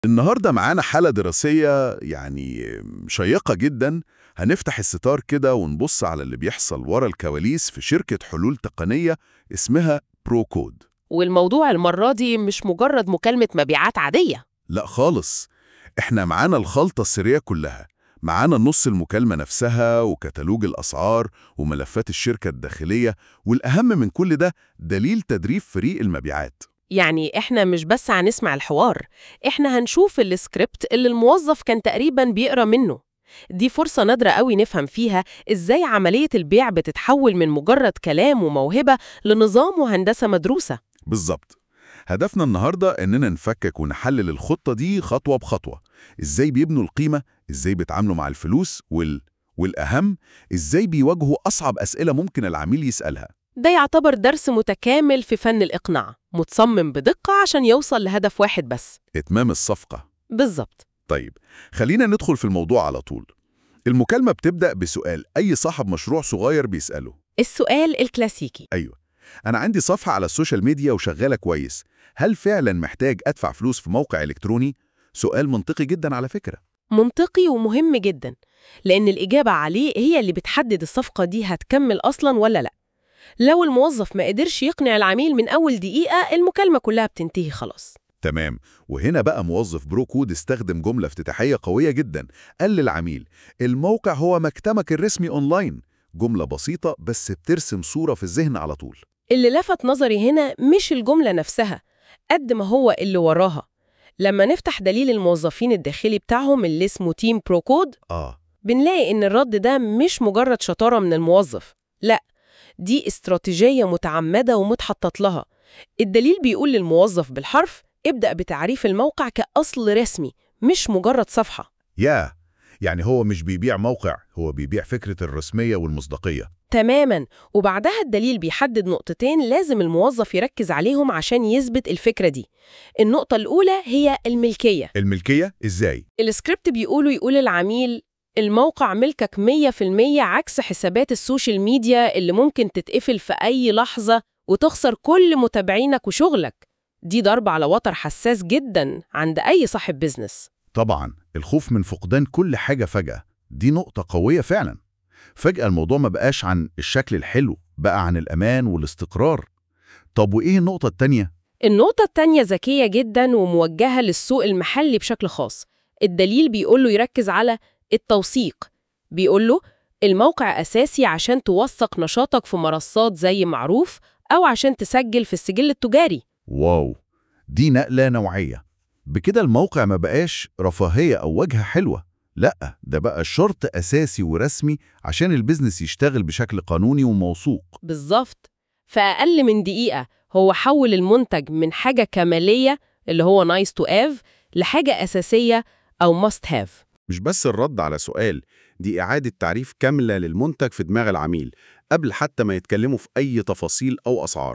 النهاردة معانا حالة دراسية يعني شيقة جدا هنفتح الستار كده ونبص على اللي بيحصل ورا الكواليس في شركة حلول تقنية اسمها بروكود والموضوع المرة دي مش مجرد مكالمة مبيعات عادية لا خالص احنا معانا الخلطة السرية كلها معانا نص المكالمة نفسها وكتالوج الأسعار وملفات الشركة الداخلية والأهم من كل ده دليل تدريب فريق المبيعات يعني إحنا مش بس هنسمع الحوار إحنا هنشوف السكريبت اللي الموظف كان تقريبا بيقرأ منه دي فرصة نادرة قوي نفهم فيها إزاي عملية البيع بتتحول من مجرد كلام وموهبة لنظام وهندسة مدروسة بالظبط هدفنا النهاردة إننا نفكك ونحلل الخطة دي خطوة بخطوة إزاي بيبنوا القيمة إزاي بيتعاملوا مع الفلوس وال... والأهم إزاي بيواجهوا أصعب أسئلة ممكن العميل يسألها ده يعتبر درس متكامل في فن الإقناع متصمم بدقة عشان يوصل لهدف واحد بس إتمام الصفقة بالظبط طيب خلينا ندخل في الموضوع على طول المكالمة بتبدأ بسؤال أي صاحب مشروع صغير بيسأله السؤال الكلاسيكي أيوة أنا عندي صفحة على السوشيال ميديا وشغالة كويس هل فعلا محتاج أدفع فلوس في موقع إلكتروني؟ سؤال منطقي جدا على فكرة منطقي ومهم جدا لأن الإجابة عليه هي اللي بتحدد الصفقة دي هتكمل أصلا ولا لأ لو الموظف ما قدرش يقنع العميل من أول دقيقة المكالمة كلها بتنتهي خلاص تمام وهنا بقى موظف بروكود استخدم جملة افتتاحية قوية جدا قال للعميل الموقع هو مكتبك الرسمي أونلاين جملة بسيطة بس بترسم صورة في الذهن على طول اللي لفت نظري هنا مش الجملة نفسها قد ما هو اللي وراها لما نفتح دليل الموظفين الداخلي بتاعهم اللي اسمه تيم بروكود آه بنلاقي إن الرد ده مش مجرد شطارة من الموظف لا دي استراتيجية متعمدة ومتحطط لها الدليل بيقول للموظف بالحرف ابدأ بتعريف الموقع كأصل رسمي مش مجرد صفحة يا يعني هو مش بيبيع موقع هو بيبيع فكرة الرسمية والمصداقية تماما وبعدها الدليل بيحدد نقطتين لازم الموظف يركز عليهم عشان يثبت الفكرة دي النقطة الأولى هي الملكية الملكية إزاي؟ السكريبت بيقوله يقول العميل الموقع ملكك 100% عكس حسابات السوشيال ميديا اللي ممكن تتقفل في أي لحظة وتخسر كل متابعينك وشغلك دي ضربة على وتر حساس جدا عند أي صاحب بيزنس طبعا الخوف من فقدان كل حاجة فجأة دي نقطة قوية فعلا فجأة الموضوع ما بقاش عن الشكل الحلو بقى عن الأمان والاستقرار طب وإيه النقطة التانية؟ النقطة التانية ذكية جدا وموجهة للسوق المحلي بشكل خاص الدليل بيقوله يركز على التوثيق بيقوله الموقع أساسي عشان توثق نشاطك في منصات زي معروف أو عشان تسجل في السجل التجاري واو دي نقلة نوعية بكده الموقع ما بقاش رفاهية أو واجهة حلوة لأ ده بقى شرط أساسي ورسمي عشان البيزنس يشتغل بشكل قانوني وموثوق بالظبط في أقل من دقيقة هو حول المنتج من حاجة كمالية اللي هو nice to have لحاجة أساسية أو must have مش بس الرد على سؤال دي إعادة تعريف كاملة للمنتج في دماغ العميل قبل حتى ما يتكلموا في أي تفاصيل أو أسعار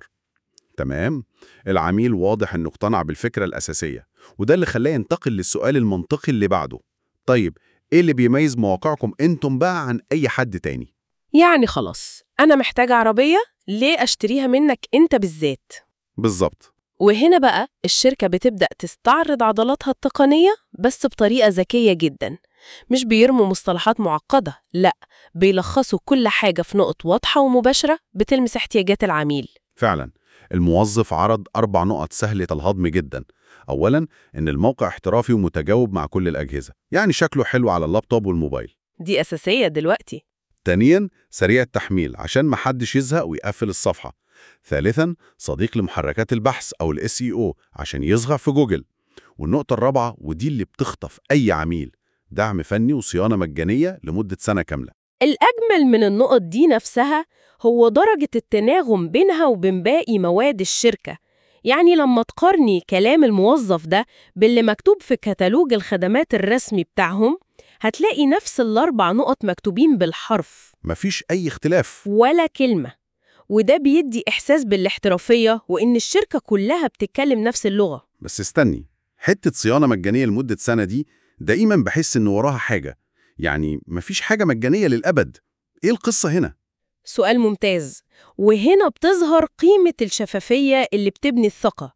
تمام العميل واضح إنه اقتنع بالفكرة الأساسية وده اللي خلاه ينتقل للسؤال المنطقي اللي بعده طيب إيه اللي بيميز مواقعكم أنتم بقى عن أي حد تاني؟ يعني خلاص أنا محتاجة عربية ليه أشتريها منك أنت بالذات بالظبط وهنا بقى الشركة بتبدأ تستعرض عضلاتها التقنية بس بطريقة ذكية جدا مش بيرموا مصطلحات معقدة لا بيلخصوا كل حاجة في نقط واضحة ومباشرة بتلمس احتياجات العميل فعلا الموظف عرض أربع نقط سهلة الهضم جدا أولا إن الموقع احترافي ومتجاوب مع كل الأجهزة يعني شكله حلو على اللابتوب والموبايل دي أساسية دلوقتي ثانيا سريع التحميل عشان محدش يزهق ويقفل الصفحة ثالثا صديق لمحركات البحث أو ال SEO عشان يصغر في جوجل والنقطة الرابعة ودي اللي بتخطف أي عميل دعم فني وصيانة مجانية لمدة سنة كاملة الأجمل من النقط دي نفسها هو درجة التناغم بينها وبين باقي مواد الشركة يعني لما تقارني كلام الموظف ده باللي مكتوب في كتالوج الخدمات الرسمي بتاعهم هتلاقي نفس الأربع نقط مكتوبين بالحرف مفيش أي اختلاف ولا كلمة وده بيدي إحساس بالاحترافية وإن الشركة كلها بتتكلم نفس اللغة بس استني حتة صيانة مجانية لمدة سنة دي دايما بحس إن وراها حاجة يعني مفيش حاجة مجانية للأبد إيه القصة هنا؟ سؤال ممتاز وهنا بتظهر قيمة الشفافية اللي بتبني الثقة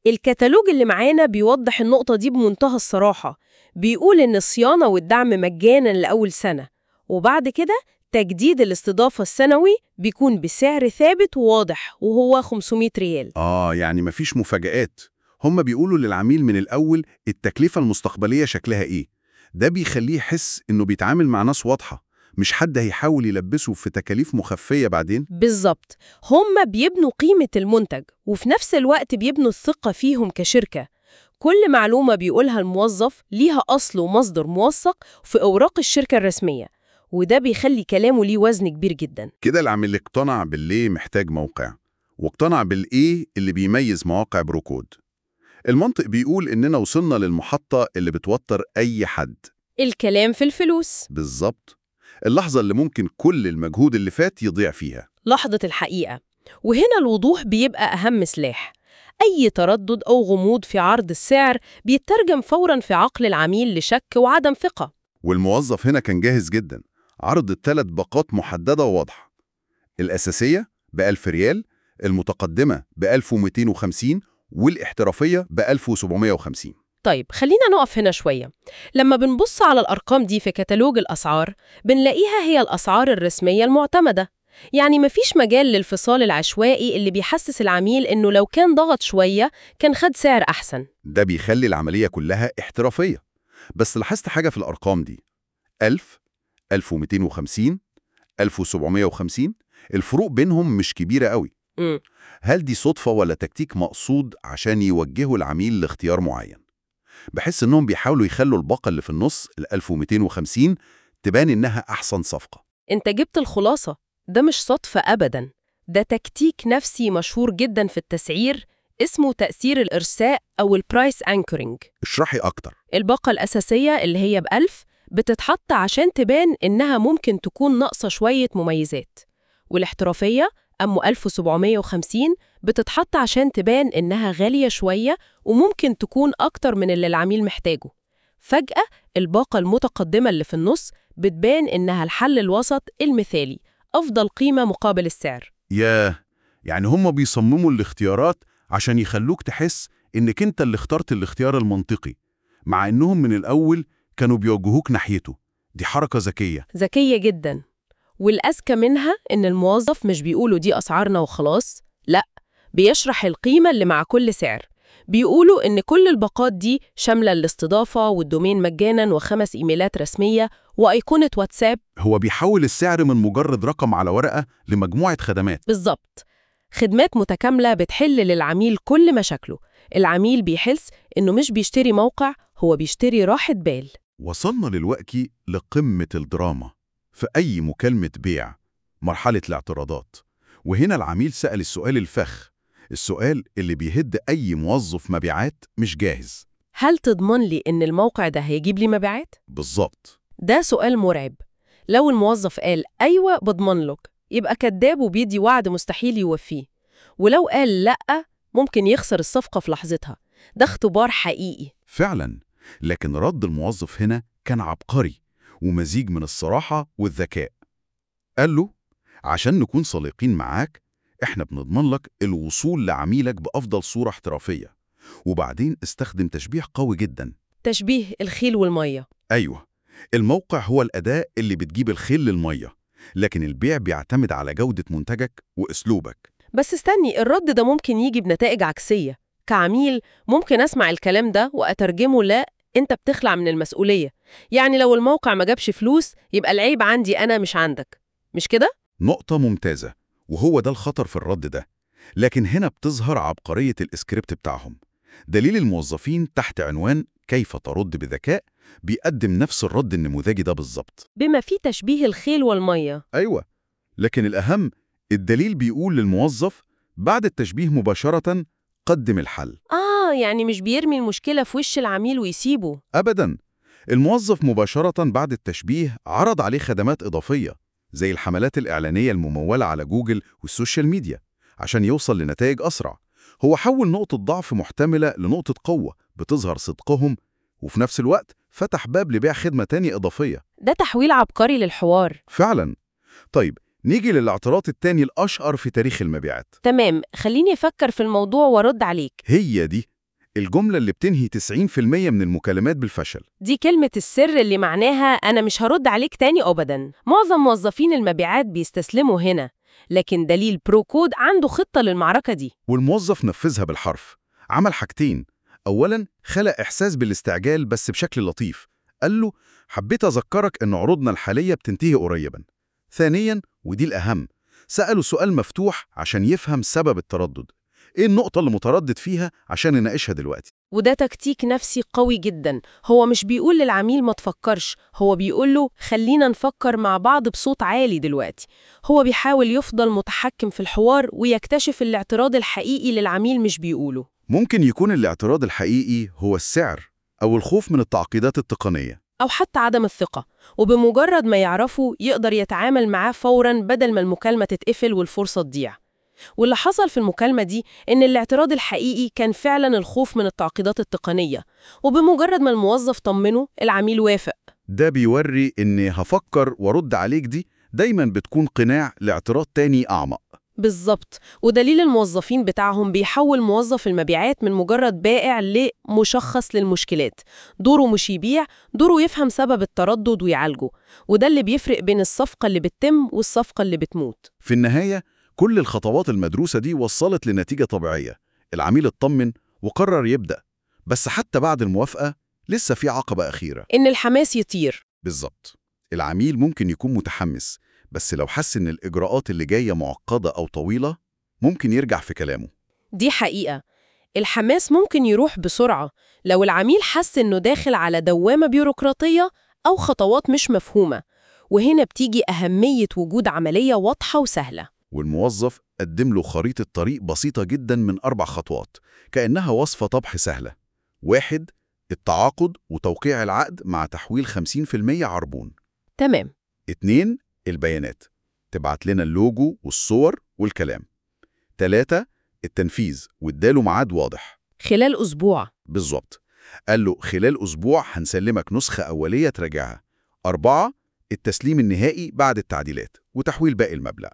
الكتالوج اللي معانا بيوضح النقطة دي بمنتهى الصراحة بيقول إن الصيانة والدعم مجانا لأول سنة وبعد كده تجديد الاستضافة السنوي بيكون بسعر ثابت وواضح وهو 500 ريال آه يعني مفيش مفاجآت هم بيقولوا للعميل من الأول التكلفة المستقبلية شكلها إيه ده بيخليه يحس إنه بيتعامل مع ناس واضحة مش حد هيحاول يلبسه في تكاليف مخفية بعدين بالظبط هم بيبنوا قيمة المنتج وفي نفس الوقت بيبنوا الثقة فيهم كشركة كل معلومة بيقولها الموظف ليها أصل ومصدر موثق في أوراق الشركة الرسمية وده بيخلي كلامه ليه وزن كبير جدا كده العميل اقتنع بالليه محتاج موقع واقتنع بالإيه اللي بيميز مواقع بروكود المنطق بيقول إننا وصلنا للمحطة اللي بتوتر أي حد الكلام في الفلوس بالظبط اللحظة اللي ممكن كل المجهود اللي فات يضيع فيها لحظة الحقيقة وهنا الوضوح بيبقى أهم سلاح أي تردد أو غموض في عرض السعر بيترجم فوراً في عقل العميل لشك وعدم ثقة والموظف هنا كان جاهز جدا عرض الثلاث باقات محددة وواضحة الأساسية ب 1000 ريال المتقدمة ب 1250 والاحترافية ب 1750 طيب خلينا نقف هنا شوية لما بنبص على الأرقام دي في كتالوج الأسعار بنلاقيها هي الأسعار الرسمية المعتمدة يعني مفيش مجال للفصال العشوائي اللي بيحسس العميل إنه لو كان ضغط شوية كان خد سعر أحسن ده بيخلي العملية كلها احترافية بس لاحظت حاجة في الأرقام دي 1000 1250 1750 الفروق بينهم مش كبيرة قوي مم. هل دي صدفة ولا تكتيك مقصود عشان يوجهوا العميل لاختيار معين؟ بحس إنهم بيحاولوا يخلوا الباقة اللي في النص ال 1250 تبان إنها أحسن صفقة أنت جبت الخلاصة ده مش صدفة أبداً ده تكتيك نفسي مشهور جداً في التسعير اسمه تأثير الإرساء أو البرايس أنكرينج اشرحي أكتر الباقة الأساسية اللي هي بألف بتتحط عشان تبان إنها ممكن تكون ناقصة شوية مميزات والاحترافية أم 1750 بتتحط عشان تبان إنها غالية شوية وممكن تكون أكتر من اللي العميل محتاجه فجأة الباقة المتقدمة اللي في النص بتبان إنها الحل الوسط المثالي أفضل قيمة مقابل السعر ياه يعني هم بيصمموا الاختيارات عشان يخلوك تحس إنك أنت اللي اخترت الاختيار المنطقي مع إنهم من الأول كانوا بيوجهوك ناحيته دي حركة ذكية ذكية جدا والأذكى منها إن الموظف مش بيقولوا دي أسعارنا وخلاص لأ بيشرح القيمة اللي مع كل سعر بيقولوا إن كل الباقات دي شاملة الاستضافة والدومين مجانا وخمس إيميلات رسمية وأيقونة واتساب هو بيحول السعر من مجرد رقم على ورقة لمجموعة خدمات بالظبط خدمات متكاملة بتحل للعميل كل مشاكله العميل بيحس إنه مش بيشتري موقع هو بيشتري راحة بال وصلنا دلوقتي لقمة الدراما في أي مكالمة بيع مرحلة الاعتراضات وهنا العميل سأل السؤال الفخ السؤال اللي بيهد أي موظف مبيعات مش جاهز هل تضمن لي إن الموقع ده هيجيب لي مبيعات؟ بالظبط ده سؤال مرعب لو الموظف قال أيوة بضمن لك يبقى كذاب وبيدي وعد مستحيل يوفيه ولو قال لأ ممكن يخسر الصفقة في لحظتها ده اختبار حقيقي فعلا لكن رد الموظف هنا كان عبقري ومزيج من الصراحة والذكاء قال له عشان نكون صادقين معاك احنا بنضمن لك الوصول لعميلك بأفضل صورة احترافية وبعدين استخدم تشبيه قوي جدا تشبيه الخيل والمية أيوه الموقع هو الأداة اللي بتجيب الخيل للمية لكن البيع بيعتمد على جودة منتجك وأسلوبك بس استني الرد ده ممكن يجي بنتائج عكسية كعميل ممكن أسمع الكلام ده وأترجمه لا أنت بتخلع من المسؤولية يعني لو الموقع ما جابش فلوس يبقى العيب عندي أنا مش عندك مش كده؟ نقطة ممتازة وهو ده الخطر في الرد ده لكن هنا بتظهر عبقرية الإسكريبت بتاعهم دليل الموظفين تحت عنوان كيف ترد بذكاء بيقدم نفس الرد النموذجي ده بالظبط بما فيه تشبيه الخيل والمية أيوة لكن الأهم الدليل بيقول للموظف بعد التشبيه مباشرة قدم الحل آه يعني مش بيرمي المشكلة في وش العميل ويسيبه أبدا الموظف مباشرة بعد التشبيه عرض عليه خدمات إضافية زي الحملات الإعلانية الممولة على جوجل والسوشيال ميديا عشان يوصل لنتائج أسرع هو حول نقطة ضعف محتملة لنقطة قوة بتظهر صدقهم وفي نفس الوقت فتح باب لبيع خدمة تانية إضافية ده تحويل عبقري للحوار فعلا طيب نيجي للاعتراض التاني الأشهر في تاريخ المبيعات تمام خليني أفكر في الموضوع وأرد عليك هي دي الجملة اللي بتنهي 90% من المكالمات بالفشل دي كلمة السر اللي معناها أنا مش هرد عليك تاني أبداً معظم موظفين المبيعات بيستسلموا هنا لكن دليل بروكود عنده خطة للمعركة دي والموظف نفذها بالحرف عمل حاجتين أولا خلق إحساس بالاستعجال بس بشكل لطيف قال له حبيت أذكرك إن عروضنا الحالية بتنتهي قريبا ثانيا ودي الأهم سأله سؤال مفتوح عشان يفهم سبب التردد إيه النقطة اللي متردد فيها عشان نناقشها دلوقتي وده تكتيك نفسي قوي جدا هو مش بيقول للعميل ما تفكرش هو بيقول له خلينا نفكر مع بعض بصوت عالي دلوقتي هو بيحاول يفضل متحكم في الحوار ويكتشف الاعتراض الحقيقي للعميل مش بيقوله ممكن يكون الاعتراض الحقيقي هو السعر أو الخوف من التعقيدات التقنية أو حتى عدم الثقة وبمجرد ما يعرفه يقدر يتعامل معاه فوراً بدل ما المكالمة تتقفل والفرصة تضيع واللي حصل في المكالمة دي إن الاعتراض الحقيقي كان فعلاً الخوف من التعقيدات التقنية وبمجرد ما الموظف طمنه العميل وافق ده بيوري إني هفكر وارد عليك دي دايما بتكون قناع لاعتراض تاني أعمق بالظبط ودليل الموظفين بتاعهم بيحول موظف المبيعات من مجرد بائع لمشخص للمشكلات دوره مش يبيع دوره يفهم سبب التردد ويعالجه وده اللي بيفرق بين الصفقة اللي بتتم والصفقة اللي بتموت في النهاية كل الخطوات المدروسة دي وصلت لنتيجة طبيعية العميل اطمن وقرر يبدأ بس حتى بعد الموافقة لسه في عقبة أخيرة إن الحماس يطير بالظبط العميل ممكن يكون متحمس بس لو حس إن الإجراءات اللي جاية معقدة أو طويلة ممكن يرجع في كلامه دي حقيقة الحماس ممكن يروح بسرعة لو العميل حس إنه داخل على دوامة بيروقراطية أو خطوات مش مفهومة وهنا بتيجي أهمية وجود عملية واضحة وسهلة والموظف قدم له خريطة طريق بسيطة جدا من أربع خطوات كأنها وصفة طبح سهلة واحد التعاقد وتوقيع العقد مع تحويل 50% عربون تمام اتنين البيانات تبعت لنا اللوجو والصور والكلام تلاتة التنفيذ واداله ميعاد واضح خلال أسبوع بالظبط قال له خلال أسبوع هنسلمك نسخة أولية تراجعها أربعة التسليم النهائي بعد التعديلات وتحويل باقي المبلغ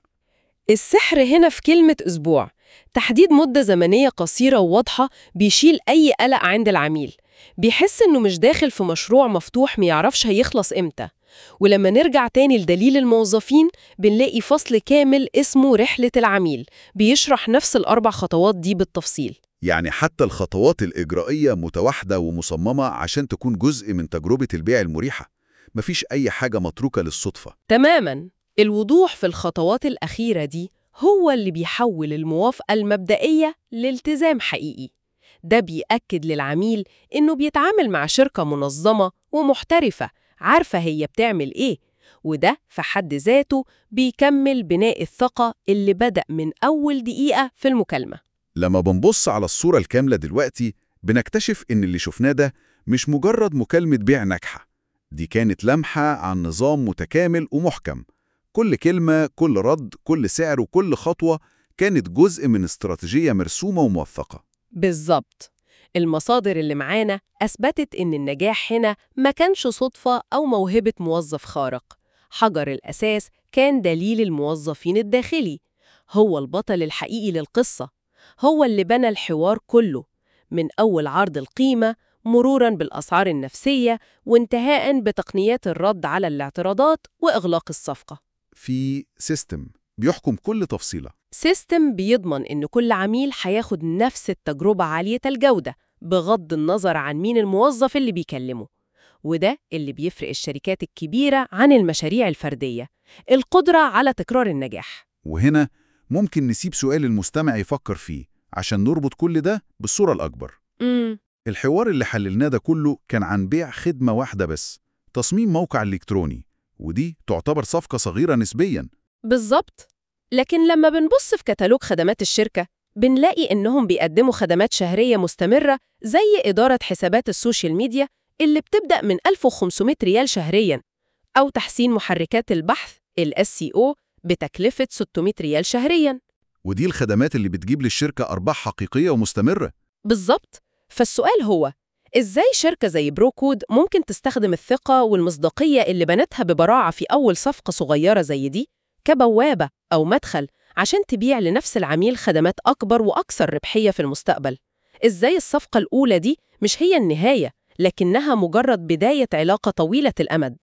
السحر هنا في كلمة أسبوع تحديد مدة زمنية قصيرة وواضحة بيشيل أي قلق عند العميل بيحس إنه مش داخل في مشروع مفتوح ميعرفش هيخلص إمتى ولما نرجع تاني لدليل الموظفين بنلاقي فصل كامل اسمه رحلة العميل بيشرح نفس الأربع خطوات دي بالتفصيل يعني حتى الخطوات الإجرائية متواحدة ومصممة عشان تكون جزء من تجربة البيع المريحة مفيش أي حاجة متروكة للصدفة تماماً الوضوح في الخطوات الأخيرة دي هو اللي بيحول الموافقة المبدئية لالتزام حقيقي ده بيأكد للعميل إنه بيتعامل مع شركة منظمة ومحترفة عارفة هي بتعمل إيه وده في حد ذاته بيكمل بناء الثقة اللي بدأ من أول دقيقة في المكالمة لما بنبص على الصورة الكاملة دلوقتي بنكتشف إن اللي شفناه ده مش مجرد مكالمة بيع ناجحة دي كانت لمحة عن نظام متكامل ومحكم كل كلمة، كل رد، كل سعر وكل خطوة كانت جزء من استراتيجية مرسومة وموثقة بالظبط المصادر اللي معانا أثبتت إن النجاح هنا ما كانش صدفة أو موهبة موظف خارق حجر الأساس كان دليل الموظفين الداخلي هو البطل الحقيقي للقصة هو اللي بنى الحوار كله من أول عرض القيمة مروراً بالأسعار النفسية وانتهاءً بتقنيات الرد على الاعتراضات وإغلاق الصفقة في سيستم بيحكم كل تفصيلة سيستم بيضمن إن كل عميل هياخد نفس التجربة عالية الجودة بغض النظر عن مين الموظف اللي بيكلمه وده اللي بيفرق الشركات الكبيرة عن المشاريع الفردية القدرة على تكرار النجاح وهنا ممكن نسيب سؤال المستمع يفكر فيه عشان نربط كل ده بالصورة الأكبر امم الحوار اللي حللناه ده كله كان عن بيع خدمة واحدة بس تصميم موقع إلكتروني ودي تعتبر صفقة صغيرة نسبياً بالظبط لكن لما بنبص في كتالوج خدمات الشركة بنلاقي إنهم بيقدموا خدمات شهرية مستمرة زي إدارة حسابات السوشيال ميديا اللي بتبدأ من 1500 ريال شهرياً أو تحسين محركات البحث ال SEO بتكلفة 600 ريال شهرياً ودي الخدمات اللي بتجيب للشركة أرباح حقيقية ومستمرة بالظبط فالسؤال هو إزاي شركة زي بروكود ممكن تستخدم الثقة والمصداقية اللي بنتها ببراعة في أول صفقة صغيرة زي دي كبوابة أو مدخل عشان تبيع لنفس العميل خدمات أكبر وأكثر ربحية في المستقبل إزاي الصفقة الأولى دي مش هي النهاية لكنها مجرد بداية علاقة طويلة الأمد